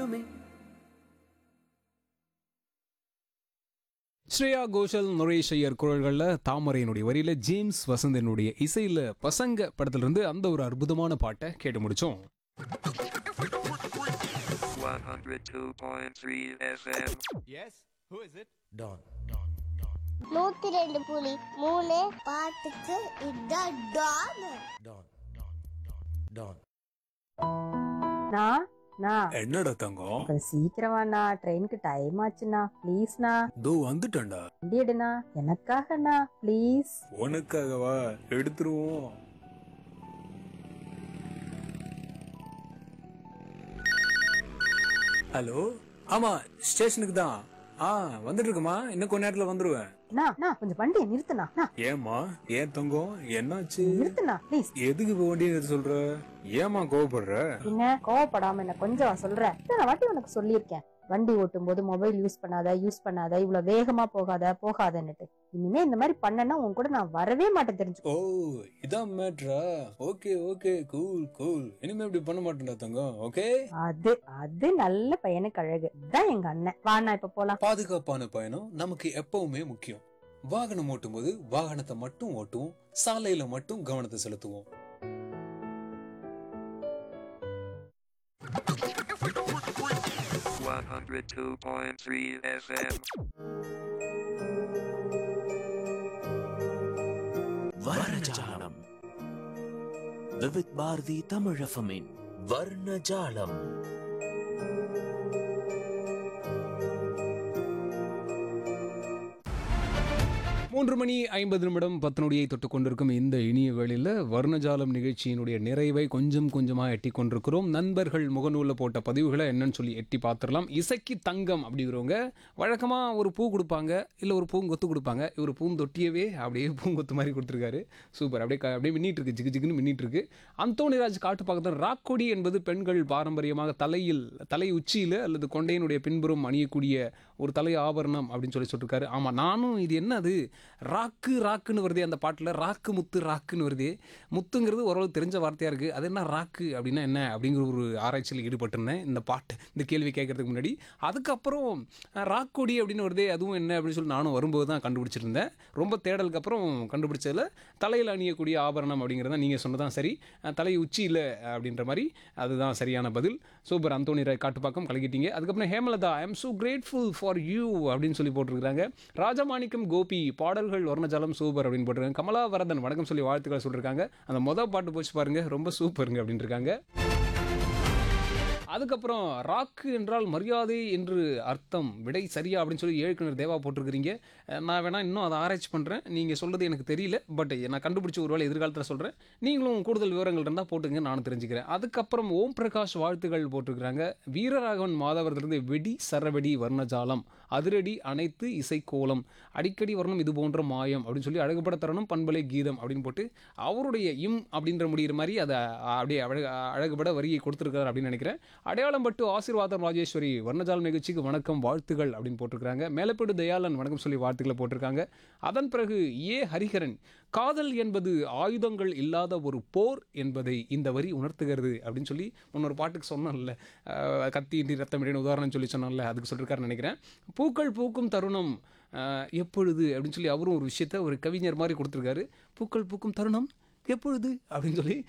வேணுமே ஸ்ரேயா கோஷல் நுரேஷ் ஐயர் குரல்களில் தாமரையினுடைய வரியில ஜேம்ஸ் வசந்தனுடைய இசையில பசங்க படத்துல இருந்து அந்த ஒரு அற்புதமான பாட்டை கேட்டு முடிச்சோம் 102.3 FM. டான் நூத்தி ரெண்டு புலி மூணு பாட்டுக்கு இதான் டான் டான் டான் நான் நான் என்னடா தங்கம் கொஞ்சம் சீக்கிரமாண்ணா ட்ரெயினுக்கு டைம் ஆச்சுண்ணா ப்ளீஸ்ண்ணா தோ வந்துட்டேன்டா வண்டி எடுண்ணா எனக்காகண்ணா ப்ளீஸ் உனக்காகவா எடுத்துருவோம் ஹலோ ஆமா ஸ்டேஷனுக்கு தான் ஆ வந்துட்டு இருக்குமா இன்னும் கொஞ்ச நேரத்துல வந்துருவேன் அண்ணா அண்ணா, கொஞ்சம் வண்டியை நிறுத்துண்ணா அண்ணா, ஏமா ஏன் தங்கம் என்னாச்சு நிறுத்துண்ணா ப்ளீஸ் எதுக்கு இப்ப வண்டியை நிறுத்த சொல்ற ஏமா கோவப்படுற என்ன கோவப்படாம என்ன கொஞ்சம் சொல்றேன் நான் வாட்டி உனக்கு சொல்லியிருக்கேன் வண்டி ஓட்டும் போது மொபைல் யூஸ் பண்ணாத யூஸ் பண்ணாத இவ்வளவு வேகமா போகாத போகாதன்னுட்டு இனிமே இந்த மாதிரி பண்ணனா உன் கூட நான் வரவே மாட்டேன் தெரிஞ்சுக்கோ ஓ இதான் மேட்ரா ஓகே ஓகே கூல் கூல் இனிமே இப்படி பண்ண மாட்டேன்டா தங்கம் ஓகே அது அது நல்ல பையனுக்கு அழகு தான் எங்க அண்ணன் வாண்ணா இப்ப போலாம் பாதுகாப்பான பயணம் நமக்கு எப்பவுமே முக்கியம் வாகனம் ஓட்டும்போது வாகனத்தை மட்டும் ஓட்டுவோம் சாலையில மட்டும் கவனத்தை செலுத்துவோம் One hundred two point three FM. வர்ணஜாலம் விவித் பாரதி தமிழஃபமின் வர்ணஜாலம் மூன்று மணி ஐம்பது நிமிடம் பத்து நொடியை தொட்டு கொண்டிருக்கும் இந்த இனிய வேளையில் வர்ணஜாலம் நிகழ்ச்சியினுடைய நிறைவை கொஞ்சம் கொஞ்சமாக எட்டி கொண்டிருக்கிறோம் நண்பர்கள் முகநூலில் போட்ட பதிவுகளை என்னன்னு சொல்லி எட்டி பார்த்துடலாம் இசைக்கு தங்கம் அப்படிங்கிறவங்க வழக்கமாக ஒரு பூ கொடுப்பாங்க இல்லை ஒரு பூங்கொத்து கொடுப்பாங்க இவர் பூந்தொட்டியவே அப்படியே பூங்கொத்து மாதிரி கொடுத்துருக்காரு சூப்பர் அப்படியே க- அப்படியே மின்னிட்டு இருக்கு ஜிகு ஜிகுன்னு மின்னிட்டு இருக்கு அந்தோணிராஜ் காட்டு பக்கத்தில் ராக்கொடி என்பது பெண்கள் பாரம்பரியமாக தலையில் தலை உச்சியில் அல்லது கொண்டையினுடைய பின்புறம் அணியக்கூடிய ஒரு தலை ஆபரணம் அப்படின்னு சொல்லி சொல்லிருக்காரு ஆமாம் நானும் இது என்னது ராக்கு ராக்குன்னு வருதே அந்த பாட்டில் ராக்கு முத்து ராக்குன்னு வருதே முத்துங்கிறது ஓரளவு தெரிஞ்ச வார்த்தையாக இருக்குது அது என்ன ராக்கு அப்படின்னா என்ன அப்படிங்கிற ஒரு ஆராய்ச்சியில் ஈடுபட்டிருந்தேன் இந்த பாட்டு இந்த கேள்வி கேட்கறதுக்கு முன்னாடி அதுக்கப்புறம் அஹ், ராக்கொடி அப்படின்னு வருதே அதுவும் என்ன அப்படின்னு சொல்லி நானும் வரும்போது தான் கண்டுபிடிச்சிருந்தேன் ரொம்ப தேடலுக்கு அப்புறம் கண்டுபிடிச்சதில் தலையில் அணியக்கூடிய ஆபரணம் அப்படிங்கிறத நீங்கள் சொன்னதான் சரி அஹ், தலை உச்சியில் அப்படின்ற மாதிரி அதுதான் சரியான பதில் சூப்பர் அந்தோனி ராய் காட்டுப்பாக்கம் கலக்கிட்டீங்க அதுக்கப்புறம் Hemalatha I am so grateful for you அப்படின்னு சொல்லி போட்டிருக்காங்க ராஜமாணிக்கம் கோபி பாடல்கள் வர்ணஜாலம் சூப்பர் அப்படின்னு போட்டிருக்காங்க கமலா வரதன் வணக்கம் சொல்லி வாழ்த்துக்கள் சொல்லியிருக்காங்க அந்த மொதல் பாட்டு போச்சு பாருங்க ரொம்ப சூப்பருங்க அப்படின்னு இருக்காங்க அதுக்கப்புறம் ராக்கு என்றால் மரியாதை என்று அர்த்தம் விடை சரியா அப்படின்னு சொல்லி ஏழுக்கிணர் தேவா போட்டிருக்கிறீங்க அஹ் நான் வேணா இன்னும் அதை ஆராய்ச்சி பண்ணுறேன் நீங்கள் சொல்கிறது எனக்கு தெரியல பட் நான் கண்டுபிடிச்ச ஒரு வேளை எதிர்காலத்தில் சொல்கிறேன் நீங்களும் கூடுதல் விவரங்கள் இருந்தால் போட்டுங்க நானும் தெரிஞ்சுக்கிறேன் அதுக்கப்புறம் ஓம் பிரகாஷ் வாழ்த்துக்கள் போட்டிருக்கிறாங்க வீரராகவன் மாதவரத்திலிருந்து வெடி சரவெடி வர்ணஜாலம் அதிரடி அனைத்து இசைக்கோலம் அடிக்கடி வரணும் இது போன்ற மாயம் அப்படின்னு சொல்லி அழகுபட தரணும் பண்பலை கீதம் அப்படின்னு போட்டு அவருடைய இம் அப்படின்ற முடிகிற மாதிரி அதை அப்படியே அழகு அழகுபட வரியை கொடுத்துருக்காரு அப்படின்னு நினைக்கிறேன் அடையாளம் பட்டு ஆசீர்வாதம் ராஜேஸ்வரி வர்ணஜாலம் நிகழ்ச்சிக்கு வணக்கம் வாழ்த்துகள் அப்படின்னு போட்டிருக்காங்க மேலப்பேடு தயாளன் வணக்கம் சொல்லி வாழ்த்துக்களை போட்டிருக்காங்க அதன் பிறகு ஏ ஹரிஹரன் காதல் என்பது ஆயுதங்கள் இல்லாத ஒரு போர் என்பதை இந்த வரி உணர்த்துகிறது அப்படின்னு சொல்லி முன்னொரு பாட்டுக்கு சொன்னோம்ல அஹ், கத்தி இன்றி ரத்தம் இடையின உதாரணம் சொல்லி சொன்னோம்ல அதுக்கு சொல்லியிருக்காருன்னு நினைக்கிறேன் பூக்கள் பூக்கும் தருணம் அஹ், எப்பொழுது அப்படின்னு சொல்லி அவரும் ஒரு விஷயத்த ஒரு கவிஞர் மாதிரி கொடுத்துருக்காரு பூக்கள் பூக்கும் தருணம் எப்பொழுது அப்படின்னு சொல்லி